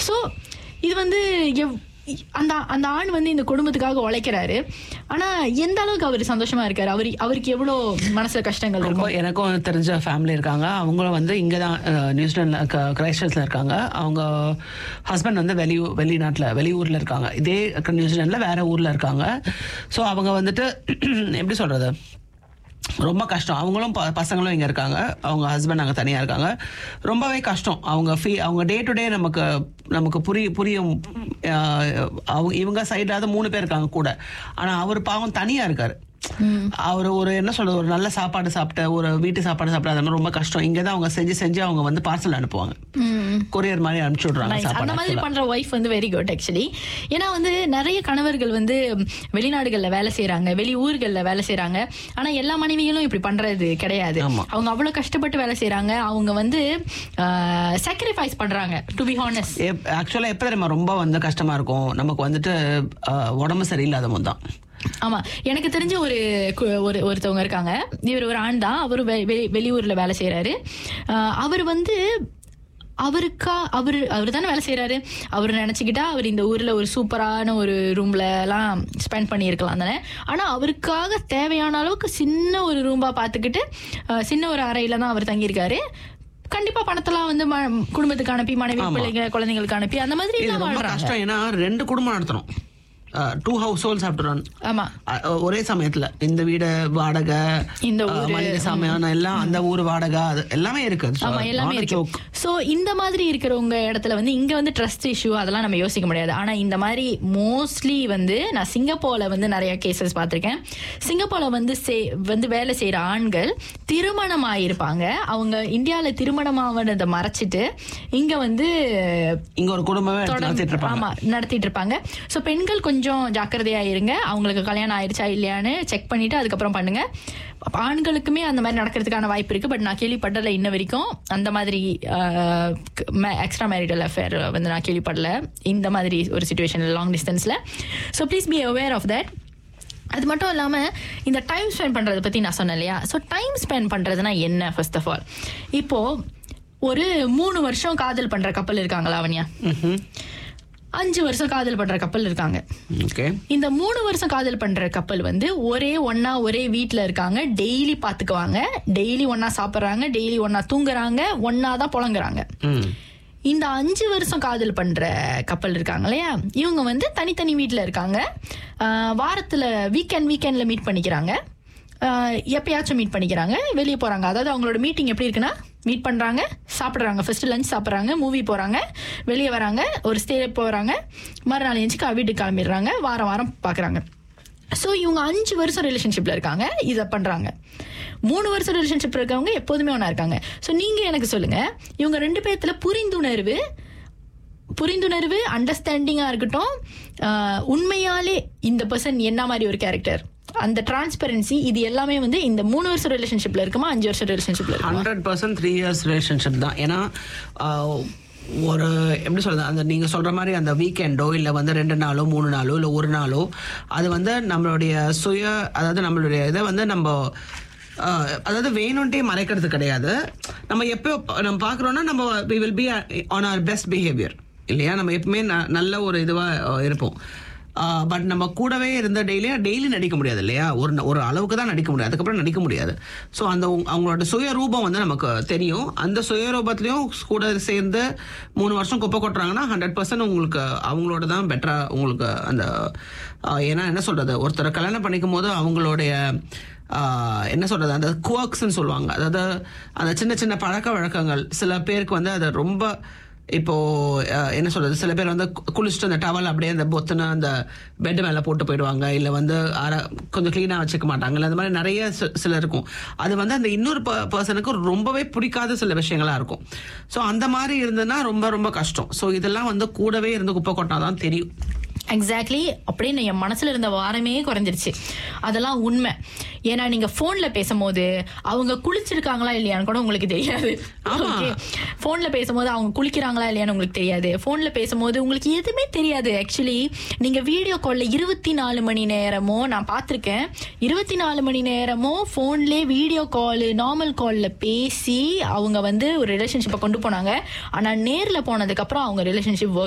So இது வந்து எவ் அந்த அந்த ஆண் வந்து இந்த குடும்பத்துக்காக உழைக்கிறாரு ஆனா எந்த அளவுக்கு அவர் சந்தோஷமா இருக்காரு அவர் அவருக்கு எவ்வளவு மனசுல கஷ்டங்கள் ரொம்ப இருக்கும் எனக்கும் தெரிஞ்ச ஃபேமிலி இருக்காங்க அவங்களும் வந்து இங்கே தான் நியூசிலாண்டில் கிரைஸ்டர்ஸில் இருக்காங்க அவங்க ஹஸ்பண்ட் வந்து வெளியூ வெளிநாட்டில் வெளியூரில் இருக்காங்க இதே நியூசிலாண்டில் வேற ஊரில் இருக்காங்க ஸோ அவங்க வந்துட்டு எப்படி சொல்கிறது ரொம்ப கஷ்டம் அவங்களும் ப- பசங்களும் இங்கே இருக்காங்க அவங்க ஹஸ்பண்ட் அங்கே தனியாக இருக்காங்க ரொம்பவே கஷ்டம் அவங்க ஃபீ அவங்க டே டு டே நமக்கு நமக்கு புரிய புரியும் ஆஹ், அவங்க இவங்க சைடில் மூணு பேர் இருக்காங்க கூட ஆனால் அவர் பாவம் தனியாக இருக்காரு அவர் ஒரு என்ன சொல்றது ஒரு நல்ல சாப்பாடு சாப்பிட்ட ஒரு வீட்டு சாப்பாடு சாப்பிட்ட அதெல்லாம் ரொம்ப கஷ்டம் இங்கே தான் அவங்க செஞ்சு செஞ்சு அவங்க வந்து பார்சல் அனுப்புவாங்க கொரியர் மாதிரி அனுப்பிச்சு விட்றாங்க Nice. அந்த சாப்பாடு மாதிரி actually. பண்ற ஒய்ஃப் வந்து வெரி குட் ஆக்சுவலி ஏன்னா வந்து நிறைய கணவர்கள் வந்து வெளிநாடுகள்ல வேலை செய்றாங்க வெளி ஊர்கள்ல வேலை செய்றாங்க ஆனா எல்லா மனைவிகளும் இப்படி பண்றது கிடையாது ஆமா. அவங்க அவ்வளவு கஷ்டப்பட்டு வேலை செய்றாங்க அவங்க வந்து சாக்ரிஃபைஸ் பண்றாங்க டு பி ஹானஸ்ட் ஆக்சுவலாக எப்போ தெரியுமா ரொம்ப வந்து கஷ்டமா இருக்கும் நமக்கு வந்துட்டு ஆஹ், உடம்பு சரியில்லாத போது தான் ஆமா எனக்கு தெரிஞ்ச ஒரு கு- ஒரு ஒருத்தவங்க இருக்காங்க இவர் ஒரு ஆண் தான் அவரு வெ- வெளி- வெளியூர்ல வேலை செய்யறாரு அவர் வந்து அவருக்கா அவர் அவர் தானே வேலை செய்யறாரு அவர் நினைச்சுக்கிட்டா அவர் இந்த ஊர்ல ஒரு சூப்பரான ஒரு ரூம்ல எல்லாம் ஸ்பெண்ட் பண்ணியிருக்கலாம் தானே ஆனா அவருக்காக தேவையான அளவுக்கு சின்ன ஒரு ரூம்பா பார்த்துக்கிட்டு அஹ், சின்ன ஒரு அறையில தான் அவர் தங்கியிருக்காரு கண்டிப்பா பணத்தெல்லாம் வந்து ம- குடும்பத்துக்கு அனுப்பி மனைவி பிள்ளைங்க குழந்தைங்களுக்கு அனுப்பி அந்த மாதிரி இது தான் ரொம்ப வாழ்றாங்க கஷ்டம் ஏன்னா ரெண்டு குடும்பம் நடத்தணும் two households have to run ஆமா ஒரே சமயத்துல இந்த வீடு வாடகை இந்த ஆஹ், ஊரு, மளிகை சாமான் எல்லாம் அந்த ஊர் வாடகை அது எல்லாமே இருக்கு So, ஆமா எல்லாமே not a இருக்கு joke. சோ இந்த மாதிரி இருக்கிறவங்க இடத்துல வந்து இங்க வந்து ட்ரஸ்ட் இஷ்யூ அதெல்லாம் நம்ம யோசிக்க முடியாது ஆனா இந்த மாதிரி மோஸ்ட்லி வந்து நான் சிங்கப்பூர்ல வந்து நிறைய கேசஸ் பார்த்திருக்கேன் சிங்கப்பூர்ல வந்து செய்- வந்து வேலை செய்யற ஆண்கள் திருமணம் ஆயிருப்பாங்க அவங்க இந்தியால திருமணம் ஆவனதை மறைச்சிட்டு இங்க வந்து இங்க ஒரு குடும்பமே எடுத்து தொடர்ந்து- நடத்திட்டு இருப்பாங்க ஆமா நடத்திட்டு இருப்பாங்க சோ பெண்கள் கொஞ்சம் ஜாக்கிரதையா இருங்க அவங்களுக்கு கல்யாணம் ஆயிருச்சா இல்லையான்னு செக் பண்ணிட்டு அதுக்கப்புறம் பண்ணுங்க அப்ப ஆண்களுக்குமே அந்த மாதிரி நடக்கிறதுக்கான வாய்ப்பு இருக்கு பட் நான் கேள்விப்படல இன்ன வரைக்கும் அந்த மாதிரி எக்ஸ்ட்ரா மேரிட்டல் அஃபேர் வந்து நான் கேள்விப்படல இந்த மாதிரி ஒரு சுச்சுவேஷன்ல லாங் டிஸ்டன்ஸ்ல so please be aware of that அது மட்டும் இல்லாம இந்த டைம் ஸ்பெண்ட் பண்றதை பத்தி நான் சொன்னேன் இல்லையா ஸோ டைம் ஸ்பெண்ட் பண்றதுனா என்ன ஃபர்ஸ்ட் ஆஃப் ஆல் இப்போ ஒரு மூணு வருஷம் காதல் பண்ற கப்பல் இருக்காங்களா அவனியா அஞ்சு வருஷம் காதல் பண்ற கப்பல் இருக்காங்க ஓகே இந்த மூணு வருஷம் காதல் பண்ற கப்பல் வந்து ஒரே ஒண்ணா ஒரே வீட்ல இருக்காங்க டெய்லி பாத்துக்குவாங்க டெய்லி ஒண்ணா சாப்பிடுறாங்க டெய்லி ஒண்ணா தூங்குறாங்க ஒண்ணா தான் புழங்குறாங்க ம் இந்த அஞ்சு வருஷம் காதல் பண்ற கப்பல் இருக்காங்க இல்லையா இவங்க வந்து தனித்தனி வீட்ல இருக்காங்க ஆஹ் வாரத்துல வீக்கெண்ட் வீக்கெண்ட்ல மீட் பண்ணிக்கிறாங்க ஆஹ் எப்பயாச்சும் மீட் பண்ணிக்கிறாங்க வெளியே போறாங்க அதாவது அவங்களோட மீட்டிங் எப்படி இருக்குன்னா மீட் பண்றாங்க சாப்பிடுறாங்க ஃபர்ஸ்ட் லஞ்ச் சாப்பிடுறாங்க மூவி போறாங்க வெளியே வராங்க ஒரு ஸ்டே போறாங்க மறுநாள் எழுந்துச்சு வீட்டுக்கு கிளம்பிடுறாங்க வாரம் வாரம் பாக்குறாங்க ஸோ இவங்க அஞ்சு வருஷம் ரிலேஷன்ஷிப்ல இருக்காங்க இதை பண்றாங்க மூணு வருஷம் ரிலேஷன்ஷிப் இருக்கவங்க எப்போதுமே ஒன்றா இருக்காங்க ஸோ நீங்க எனக்கு சொல்லுங்க இவங்க ரெண்டு பேர்த்துல புரிந்துணர்வு புரிந்துணர்வு அண்டர்ஸ்டாண்டிங்கா இருக்கட்டும் ஆஹ் உண்மையாலே இந்த பர்சன் என்ன மாதிரி ஒரு கேரக்டர் அந்த டிரான்ஸ்பரன்சி இது எல்லாமே வந்து இந்த மூணு வருஷம் ரிலேஷன்ஷிப்ல இருக்குமா அஞ்சு வருஷம் ரிலேஷன்ஷிப்ல இருக்குமா hundred percent three years relationship தான் ஏன்னா ஆஹ், ஒரு எப்படி சொல்றது அந்த நீங்க சொல்ற மாதிரி அந்த வீக்கெண்டோ இல்ல வந்து ரெண்டு நாளோ மூணு நாளோ இல்ல ஒரு நாளோ அது வந்து நம்மளுடைய சுய அதாவது நம்மளுடைய இதை வந்து நம்ம ஆஹ், அதாவது வேணும்ட்டே மறைக்கிறது கிடையாது நம்ம எப்போ நம்ம பார்க்குறோன்னா நம்ம we will be on our best behaviour இல்லையா நம்ம எப்பவுமே ந- நல்ல ஒரு இதுவாக இருப்போம் பட் நம்ம கூடவே இருந்த டெய்லியும் டெய்லி நடிக்க முடியாது இல்லையா ஒரு ந- ஒரு அளவுக்கு தான் நடிக்க முடியாது அதுக்கப்புறம் நடிக்க முடியாது ஸோ அந்த உங்க- அவங்களோட சுயரூபம் வந்து நமக்கு தெரியும் அந்த சுயரூபத்திலையும் கூட சேர்ந்து மூணு வருஷம் குப்பை கொட்டுறாங்கன்னா ஹண்ட்ரட் பர்சன்ட் உங்களுக்கு அவங்களோட தான் பெட்டரா உங்களுக்கு அந்த ஆஹ், ஏன்னா என்ன சொல்றது ஒருத்தரை கல்யாணம் பண்ணிக்கும் போது அவங்களுடைய ஆஹ், என்ன சொல்றது அந்த குவர்க்ஸ்ன்னு சொல்லுவாங்க அதாவது அந்த சின்ன சின்ன பழக்க வழக்கங்கள் சில பேருக்கு வந்து அது ரொம்ப இப்போ அஹ், என்ன சொல்றது சில பேர் வந்து கு- குளிச்சுட்டு அந்த டவல் அப்படியே அந்த பொத்துன அந்த பெட் மேல போட்டு போயிடுவாங்க இல்ல வந்து அரை கொஞ்சம் கிளீனா வச்சுக்க மாட்டாங்க இல்ல அந்த மாதிரி நிறைய சி- சில இருக்கும் அது வந்து அந்த இன்னொரு பர்சனுக்கு ரொம்பவே பிடிக்காத சில விஷயங்களா இருக்கும் ஸோ அந்த மாதிரி இருந்ததுன்னா ரொம்ப ரொம்ப கஷ்டம் ஸோ இதெல்லாம் வந்து கூடவே இருந்து குப்பை கொட்டினாதான் தெரியும் எக்ஸாக்ட்லி அப்படின்னு என் மனசுல இருந்த வாரமே குறைஞ்சிருச்சு அதெல்லாம் உண்மை ஏன்னா நீங்க போன்ல பேசும்போது அவங்க குளிச்சிருக்காங்களா இல்லையான்னு கூட உங்களுக்கு தெரியாது ஆமா. ஓகே போன்ல பேசும்போது அவங்க குளிக்கிறாங்களா இல்லையான்னு உங்களுக்கு தெரியாது போன்ல பேசும்போது உங்களுக்கு எதுவுமே தெரியாது ஆக்சுவலி நீங்க வீடியோ கால்ல இருபத்தி நாலு மணி நேரமோ நான் பார்த்திருக்கேன் இருபத்தி நாலு மணி நேரமோ போன்லயே வீடியோ கால் நார்மல் கால்ல பேசி அவங்க வந்து ஒரு ரிலேஷன்ஷிப்பை கொண்டு போனாங்க ஆனா நேர்ல போனதுக்கு அப்புறம் அவங்க ரிலேஷன்ஷிப்